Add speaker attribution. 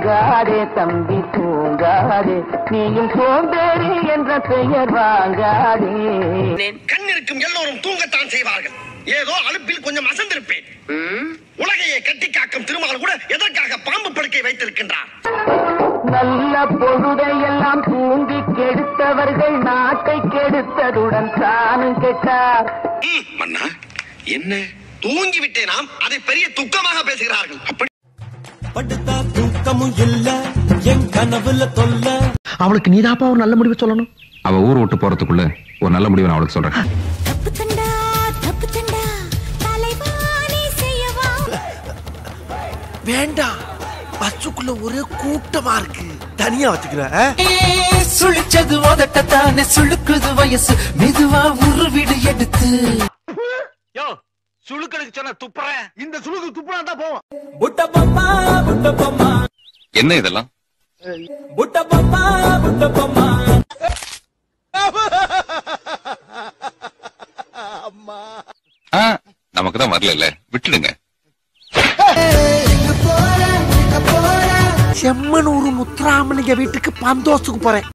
Speaker 1: தூங்காதே தம்பி தூங்காதே நீயும் சோம்பேறி என்ற பெயர் வாங்காதே
Speaker 2: கண் இருக்கும் எல்லோரும் தூங்கத்தான் செய்வார்கள் ஏதோ அலுப்பில் கொஞ்சம் அசந்திருப்பேன் உலகையே கட்டி காக்கும் திருமால் கூட எதற்காக பாம்பு படுக்கை வைத்திருக்கின்றார்
Speaker 1: நல்ல பொழுதையெல்லாம் தூங்கி கெடுத்தவர்கள் நாட்டை கெடுத்ததுடன் தானும் கெட்டார்
Speaker 2: ம், மன்னா என்ன தூங்கி விட்டேனாம் அதை பெரிய துக்கமாக பேசுகிறார்கள் அப்படி
Speaker 3: படுத்தா தூக்கமும் இல்ல என் கனவுல தொல்ல
Speaker 4: அவளுக்கு நீதாப்பா ஒரு நல்ல முடிவு சொல்லணும்
Speaker 5: அவ ஊர் விட்டு போறதுக்குள்ள ஒரு நல்ல முடிவை நான் அவளுக்கு சொல்றேன்
Speaker 6: தப்பு தண்டா தப்பு தண்டா தலைவாணி செய்யவா
Speaker 3: வேண்டாம் பஸ்ஸுக்குள்ள ஒரே கூட்டமா இருக்கு தனியா வச்சுக்கிறேன் சுழிச்சது ஓதட்டத்தானே சுழுக்குது வயசு மெதுவா உருவிடு எடுத்து
Speaker 2: யோ சுழுக்கடுக்கு சொன்ன துப்புறேன்
Speaker 4: இந்த சுழுக்கு துப்புனா தான் போவோம்
Speaker 3: புட்ட பம்மா புட்ட பம்மா
Speaker 5: என்ன இதெல்லாம்
Speaker 3: புட்ட பம்மா புட்ட பம்மா
Speaker 5: ஆ, நமக்கு தான் வரல விட்டுடுங்க
Speaker 3: செம்மனூர் முத்துராமலிங்க வீட்டுக்கு பந்தோசுக்கு போறேன்